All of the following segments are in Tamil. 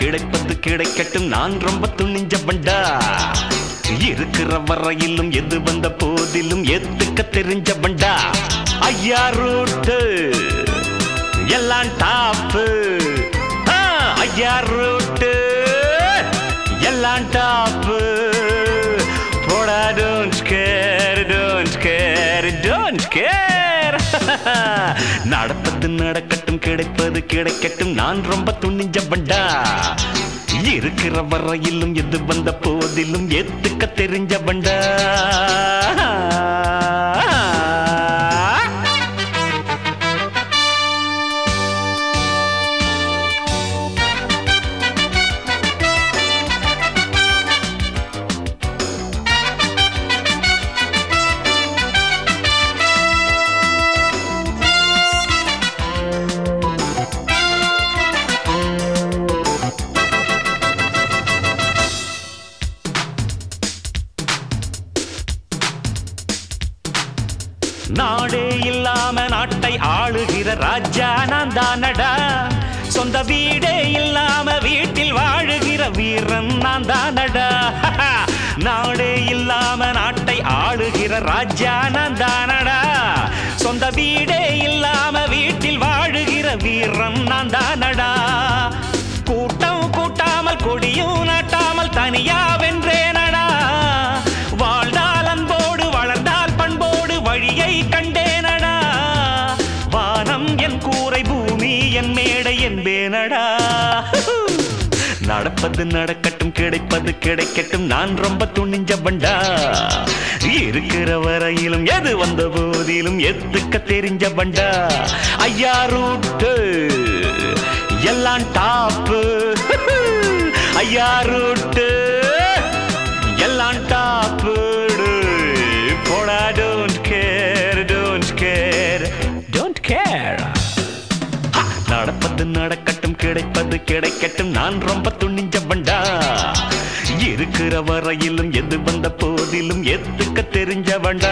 கிடைப்பது கிடைக்கட்டும் நான் ரொம்ப துணிஞ்ச பண்டா இருக்கிற வரையிலும் எது வந்த போதிலும் ஏத்துக்க தெரிஞ்ச பண்டா ஐயா ரூட்டு எல்லாம் டாப்பு ஐயா ரூட்டு எல்லாம் டாப்பு போடா don't care don't care don't care நடப்பது நடக்கட்டும் கிடைப்பது கிடைக்கட்டும் நான் ரொம்ப துணிஞ்ச பண்டா இருக்கிற வரையிலும் எது வந்த போதிலும் ஏத்துக்க தெரிஞ்ச பண்டா நாடே இல்லாம நாட்டை ஆளுகிற ராஜா நான் தானடா சொந்த வீடே இல்லாம வீட்டில் வாழுகிற வீரன் நான் தானடா நாடே இல்லாம நாட்டை ஆளுகிற ராஜா நான் தானடா சொந்த வீடே இல்லாம வீட்டில் வாழுகிற வீரன் நான் தானடா கூட்டம் கூட்டாமல் கொடியும் நாட்டாமல் தனியா வென்றேனடா வாழ்ந்தால் அன்போடு வளர்ந்தால் பண்போடு வழியை கண்டேனடா வானம் என் கூரை பூமி என் மேடை என்பேனடா நடப்பது நடக்கட்டும் கிடைப்பது கிடைக்கட்டும் நான் ரொம்ப துணிஞ்ச பண்டா இருக்கிற வரையிலும் எது வந்த போதிலும் எத்துக்க தெரிஞ்ச பண்டா ஐயா ரூட்டு எல்லாம் டாப்பு ஐயா ரூட்டு எல்லாம் டாப்பு போடா don't care don't care don't care நடப்பது நடக்கட்டும் கிடைப்பது கிடைக்கட்டும் நான் ரொம்ப துணிஞ்ச பண்டா இருக்கிற வரையிலும் எது வந்த போதிலும் எத்துக்க தெரிஞ்ச பண்டா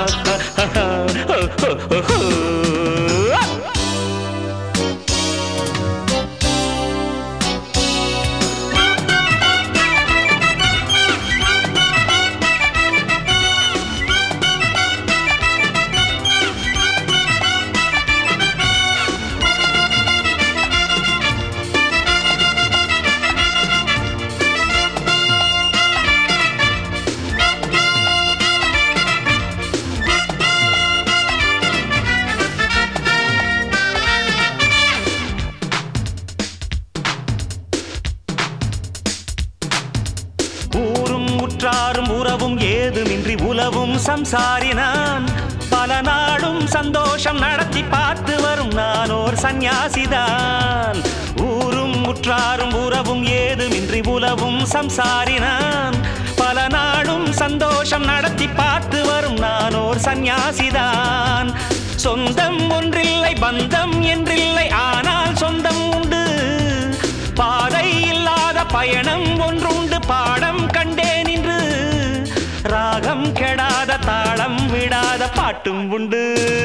ஊரும் உற்றாரும் உறவும் ஏதுமின்றி உலவும் சம்சாரினான் பல நாடும் சந்தோஷம் நடத்தி பார்த்து வரும் நான் ஓர் சந்நியாசிதான் ஊரும் உற்றாரும் உறவும் ஏதுமின்றி உலவும் சம்சாரினான் பல நாடும் சந்தோஷம் நடத்தி பார்த்து வரும் நான் ஓர் சந்நியாசிதான் சொந்தம் ஒன்றில்லை பந்தம் என்றில்லை ஆனால் சொந்தம் உண்டு பாதை இல்லாத பயணம் ஒன்றுண்டு பாடம் கண்டேன் இன்று ராகம் கெடாத தாளம் விடாத பாட்டும் உண்டு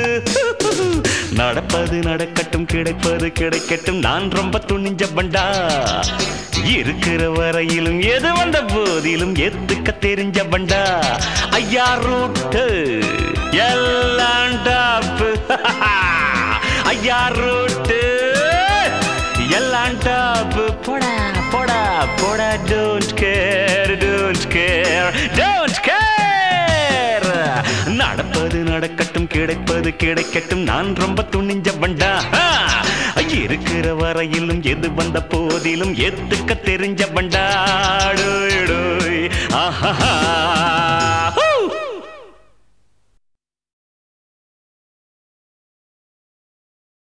நடப்பது நடக்கட்டும் கிடைப்பது கிடைக்கட்டும் நான் ரொம்ப துணிஞ்ச பண்டா இருக்கிற வரையிலும் எது வந்த போதிலும் எத்துக்க தெரிஞ்ச பண்டா ஐயா ரூட்டு எல்லாம் டாப்பு ஐயா ரூட்டு எல்லாம் டாப்பு போடா போடா போடா don't care don't care don't care நடப்பது நடக்கட்டும் கிடைப்பது கிடைக்கட்டும் நான் ரொம்ப துணிஞ்ச பண்டா இருக்கிற வரையிலும் எது வந்த போதிலும் எத்துக்க தெரிஞ்ச பண்டா டோய் டோய் ஆஹா